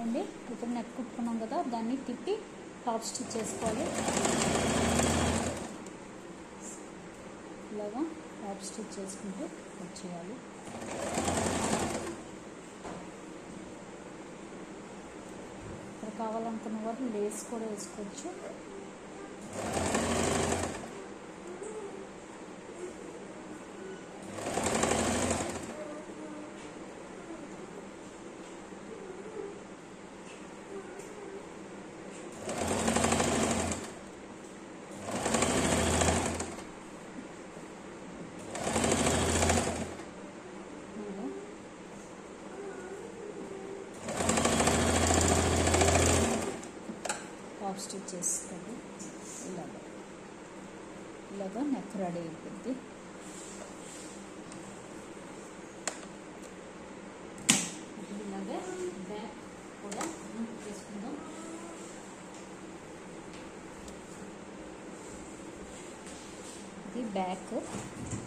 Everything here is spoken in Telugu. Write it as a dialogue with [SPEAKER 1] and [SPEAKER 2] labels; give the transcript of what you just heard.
[SPEAKER 1] చూడండి ఇప్పుడు నెక్ కుట్టుకున్నాం కదా దాన్ని తిప్పి టాప్ స్టిచ్ చేసుకోవాలి ఇలాగా టాప్ స్టిచ్ చేసుకుంటూ వచ్చేయాలి ఇక్కడ కావాలనుకున్న వారు లేస్ కూడా వేసుకోవచ్చు ఇలా. టాప్ స్టిచ్ చేస్తుంది ఇలాగ ఇలాగ నెక్ రెడీ అయిపోద్ది ఇప్పుడు ఇలాగే బ్యాక్ కూడా చేసుకుందాం ఇది బ్యాక్